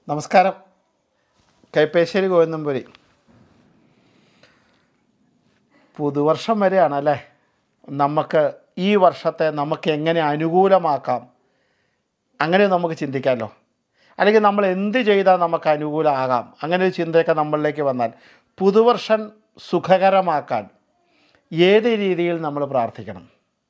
നമസ്കാരം കൈപ്പേശ്ശേരി ഗോവിന്ദമ്പുരി പുതുവർഷം വരെയാണ് അല്ലേ നമുക്ക് ഈ വർഷത്തെ നമുക്ക് എങ്ങനെ അനുകൂലമാക്കാം അങ്ങനെ നമുക്ക് ചിന്തിക്കാമല്ലോ അല്ലെങ്കിൽ നമ്മൾ എന്ത് ചെയ്താൽ നമുക്ക് അനുകൂലമാകാം അങ്ങനെ ഒരു ചിന്തയൊക്കെ നമ്മളിലേക്ക് വന്നാൽ പുതുവർഷം സുഖകരമാക്കാൻ ഏത് രീതിയിൽ നമ്മൾ പ്രാർത്ഥിക്കണം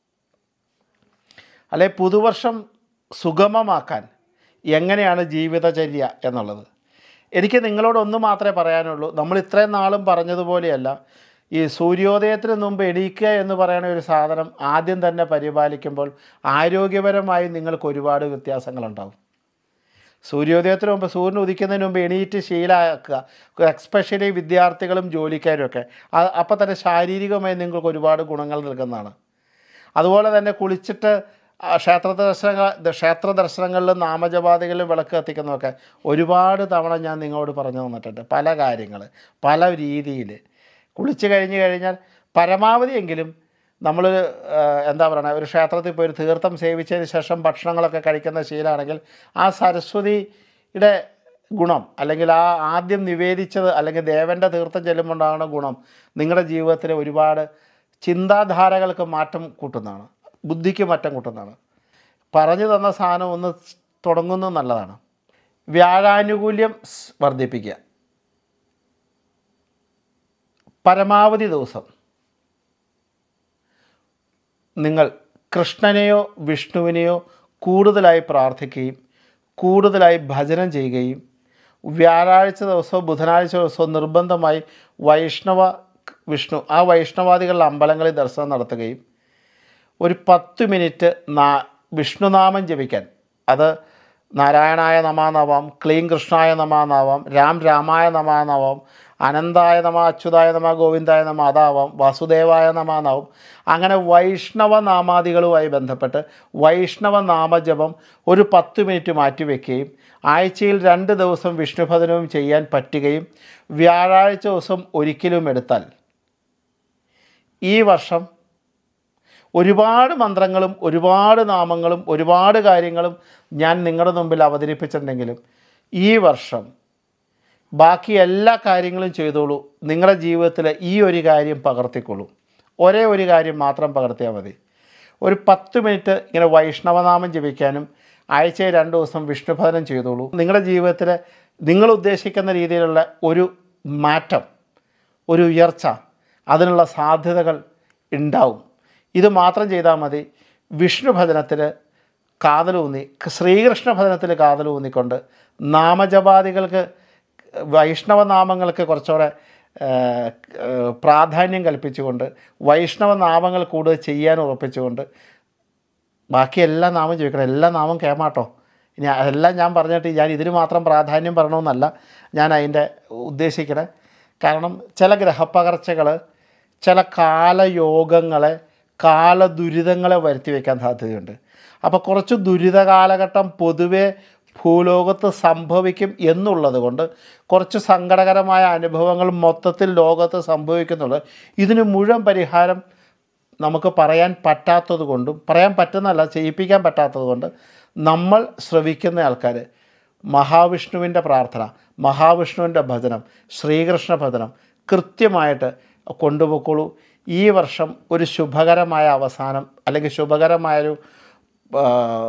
അല്ലെ പുതുവർഷം സുഗമമാക്കാൻ എങ്ങനെയാണ് ജീവിതചര്യ എന്നുള്ളത് എനിക്ക് നിങ്ങളോട് ഒന്ന് മാത്രമേ പറയാനുള്ളൂ നമ്മൾ ഇത്രയും നാളും പറഞ്ഞതുപോലെയല്ല ഈ സൂര്യോദയത്തിന് മുമ്പ് എണീക്കുക എന്ന് പറയുന്ന ഒരു സാധനം ആദ്യം തന്നെ പരിപാലിക്കുമ്പോൾ ആരോഗ്യപരമായി നിങ്ങൾക്ക് ഒരുപാട് വ്യത്യാസങ്ങളുണ്ടാകും സൂര്യോദയത്തിന് മുമ്പ് സൂര്യൻ ഉദിക്കുന്നതിന് മുമ്പ് എണീറ്റ് ശീലമാക്കുക എക്സ്പെഷ്യലി വിദ്യാർത്ഥികളും ജോലിക്കാരും ഒക്കെ അപ്പോൾ തന്നെ ശാരീരികമായി നിങ്ങൾക്ക് ഒരുപാട് ഗുണങ്ങൾ നൽകുന്നതാണ് അതുപോലെ തന്നെ കുളിച്ചിട്ട് ആ, ക്ഷേത്ര ദർശനങ്ങൾ ദ- ക്ഷേത്ര ദർശനങ്ങളിലും നാമജപാതികളിലും വിളക്ക് കത്തിക്കുന്നതൊക്കെ ഒരുപാട് തവണ ഞാൻ നിങ്ങളോട് പറഞ്ഞു തന്നിട്ടുണ്ട് പല കാര്യങ്ങൾ പല രീതിയിൽ കുളിച്ച് കഴിഞ്ഞ് കഴിഞ്ഞാൽ പരമാവധി എങ്കിലും നമ്മൾ എന്താ പറയുക ഒരു ക്ഷേത്രത്തിൽ പോയി ഒരു തീർത്ഥം സേവിച്ചതിന് ശേഷം ഭക്ഷണങ്ങളൊക്കെ കഴിക്കുന്ന ശീലമാണെങ്കിൽ ആ സരസ്വതിയുടെ ഗുണം അല്ലെങ്കിൽ ആ ആദ്യം നിവേദിച്ചത് അല്ലെങ്കിൽ ദേവൻ്റെ തീർത്ഥം ചെല്ലുമ്പോണ്ടാകുന്ന ഗുണം നിങ്ങളുടെ ജീവിതത്തിൽ ഒരുപാട് ചിന്താധാരകൾക്ക് മാറ്റം കൂട്ടുന്നതാണ് ബുദ്ധിക്ക് മാറ്റം കൂട്ടുന്നതാണ് പറഞ്ഞു തന്ന സാധനം ഒന്ന് തുടങ്ങുന്നത് നല്ലതാണ് വ്യാഴാനുകൂല്യം സ് വർദ്ധിപ്പിക്കുക പരമാവധി ദിവസം നിങ്ങൾ കൃഷ്ണനെയോ വിഷ്ണുവിനെയോ കൂടുതലായി പ്രാർത്ഥിക്കുകയും കൂടുതലായി ഭജനം ചെയ്യുകയും വ്യാഴാഴ്ച ദിവസവും ബുധനാഴ്ച ദിവസവും നിർബന്ധമായി വൈഷ്ണവ വിഷ്ണു ആ വൈഷ്ണവാദികളുടെ അമ്പലങ്ങളിൽ ദർശനം നടത്തുകയും ഒരു പത്ത് മിനിറ്റ് നാ വിഷ്ണുനാമം ജപിക്കാൻ അത് നാരായണായ നമാനാവാം ക്ലീം കൃഷ്ണായ നമാനാവാം രാം രാമായ നമാനാവാം അനന്തായ നമ അച്യുതായ നമ ഗോവിന്ദായ നമ അതാവാം വാസുദേവായ നമാനാവും അങ്ങനെ വൈഷ്ണവ നാമാദികളുമായി ബന്ധപ്പെട്ട് വൈഷ്ണവ നാമജപം ഒരു പത്ത് മിനിറ്റ് മാറ്റിവെക്കുകയും ആഴ്ചയിൽ രണ്ട് ദിവസം വിഷ്ണുഭജനവും ചെയ്യാൻ പറ്റുകയും വ്യാഴാഴ്ച ദിവസം ഒരിക്കലും എടുത്താൽ ഈ വർഷം ഒരുപാട് മന്ത്രങ്ങളും ഒരുപാട് നാമങ്ങളും ഒരുപാട് കാര്യങ്ങളും ഞാൻ നിങ്ങളുടെ മുമ്പിൽ അവതരിപ്പിച്ചിട്ടുണ്ടെങ്കിലും ഈ വർഷം ബാക്കി എല്ലാ കാര്യങ്ങളും ചെയ്തോളൂ നിങ്ങളുടെ ജീവിതത്തിൽ ഈ ഒരു കാര്യം പകർത്തിക്കൊള്ളൂ ഒരേ ഒരു കാര്യം മാത്രം പകർത്തിയാൽ മതി ഒരു പത്ത് മിനിറ്റ് ഇങ്ങനെ വൈഷ്ണവനാമം ജപിക്കാനും ആഴ്ചയിൽ രണ്ട് ദിവസം വിഷ്ണുഭജനം ചെയ്തോളൂ നിങ്ങളുടെ ജീവിതത്തിൽ നിങ്ങൾ ഉദ്ദേശിക്കുന്ന രീതിയിലുള്ള ഒരു മാറ്റം ഒരു ഉയർച്ച അതിനുള്ള സാധ്യതകൾ ഉണ്ടാവും ഇത് മാത്രം ചെയ്താൽ മതി വിഷ്ണു ഭജനത്തിൽ കാതലൂന്നി ശ്രീകൃഷ്ണ ഭജനത്തിൽ കാതലൂന്നിക്കൊണ്ട് നാമജപാദികൾക്ക് വൈഷ്ണവ നാമങ്ങൾക്ക് കുറച്ചുകൂടെ ആ, ആ, പ്രാധാന്യം കൽപ്പിച്ചുകൊണ്ട് വൈഷ്ണവ നാമങ്ങൾ കൂടുതൽ ചെയ്യാൻ ഉറപ്പിച്ചുകൊണ്ട് ബാക്കി എല്ലാ നാമം ചോദിക്കണം എല്ലാ നാമം കേമാട്ടോ ഇനി അതെല്ലാം ഞാൻ പറഞ്ഞിട്ട് ഞാൻ ഇതിന് മാത്രം പ്രാധാന്യം പറയണമെന്നല്ല ഞാൻ അതിൻ്റെ ഉദ്ദേശിക്കണേ കാരണം ചില ഗ്രഹപ്പകർച്ചകൾ ചില കാലയോഗങ്ങളെ കാലദുരിതങ്ങളെ വരുത്തി വയ്ക്കാൻ സാധ്യതയുണ്ട് അപ്പോൾ കുറച്ച് ദുരിത കാലഘട്ടം പൊതുവെ ഭൂലോകത്ത് സംഭവിക്കും എന്നുള്ളത് കൊണ്ട് കുറച്ച് സങ്കടകരമായ അനുഭവങ്ങൾ മൊത്തത്തിൽ ലോകത്ത് സംഭവിക്കുന്നുണ്ട് ഇതിന് മുഴുവൻ പരിഹാരം നമുക്ക് പറയാൻ പറ്റാത്തത് കൊണ്ടും പറയാൻ പറ്റുന്നതല്ല ചെയ്യിപ്പിക്കാൻ പറ്റാത്തത് കൊണ്ട് നമ്മൾ ശ്രവിക്കുന്ന ആൾക്കാർ മഹാവിഷ്ണുവിൻ്റെ പ്രാർത്ഥന മഹാവിഷ്ണുവിൻ്റെ ഭജനം ശ്രീകൃഷ്ണ ഭജനം കൃത്യമായിട്ട് കൊണ്ടുപോയിക്കോളൂ ഈ വർഷം ഒരു ശുഭകരമായ അവസാനം അല്ലെങ്കിൽ ശുഭകരമായൊരു ആ,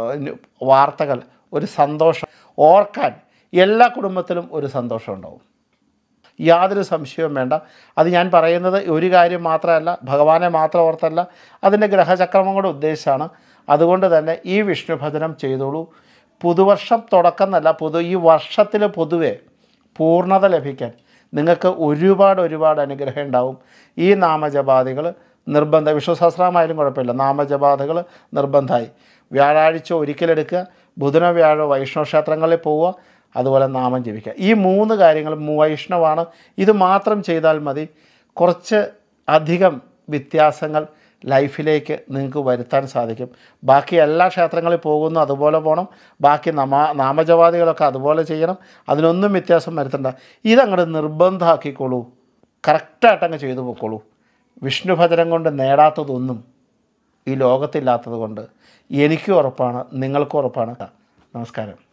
വാർത്തകൾ ഒരു സന്തോഷം ഓർക്കാൻ എല്ലാ കുടുംബത്തിലും ഒരു സന്തോഷം ഉണ്ടാവും യാതൊരു സംശയവും വേണ്ട അത് ഞാൻ പറയുന്നത് ഒരു കാര്യം മാത്രമല്ല ഭഗവാനെ മാത്രം ഓർത്തല്ല അതിൻ്റെ ഗ്രഹചക്രമം കൂടെ ഉദ്ദേശിച്ചാണ് അതുകൊണ്ട് തന്നെ ഈ വിഷ്ണു ഭജനം ചെയ്തോളൂ പുതുവർഷം തുടക്കം എന്നല്ല പുതു ഈ വർഷത്തിൽ പൊതുവെ പൂർണ്ണത ലഭിക്കാൻ നിങ്ങൾക്ക് ഒരുപാട് ഒരുപാട് അനുഗ്രഹം ഉണ്ടാവും ഈ നാമജപാദികൾ നിർബന്ധ വിഷ്ണു സഹസ്രമായാലും കുഴപ്പമില്ല നാമജപാദികൾ നിർബന്ധമായി വ്യാഴാഴ്ച ഒരിക്കലെടുക്കുക ബുധന വ്യാഴ വൈഷ്ണവ ക്ഷേത്രങ്ങളിൽ പോവുക അതുപോലെ നാമം ജപിക്കുക ഈ മൂന്ന് കാര്യങ്ങളും മൂ- വൈഷ്ണവാണ് ഇത് മാത്രം ചെയ്താൽ മതി കുറച്ച് അധികം വ്യത്യാസങ്ങൾ ലൈഫിലേക്ക് നിങ്ങൾക്ക് വരുത്താൻ സാധിക്കും ബാക്കി എല്ലാ ക്ഷേത്രങ്ങളിൽ പോകുന്നു അതുപോലെ പോകണം ബാക്കി നമാ നാമജപാദികളൊക്കെ അതുപോലെ ചെയ്യണം അതിനൊന്നും വ്യത്യാസം വരുത്തണ്ട ഇതങ്ങോട്ട് നിർബന്ധമാക്കിക്കോളൂ കറക്റ്റായിട്ട് അങ്ങ് ചെയ്തു പോയിക്കോളൂ വിഷ്ണു ഭജനം കൊണ്ട് നേടാത്തതൊന്നും ഈ ലോകത്തില്ലാത്തത് കൊണ്ട് എനിക്കും ഉറപ്പാണ് നിങ്ങൾക്കും ഉറപ്പാണ് നമസ്കാരം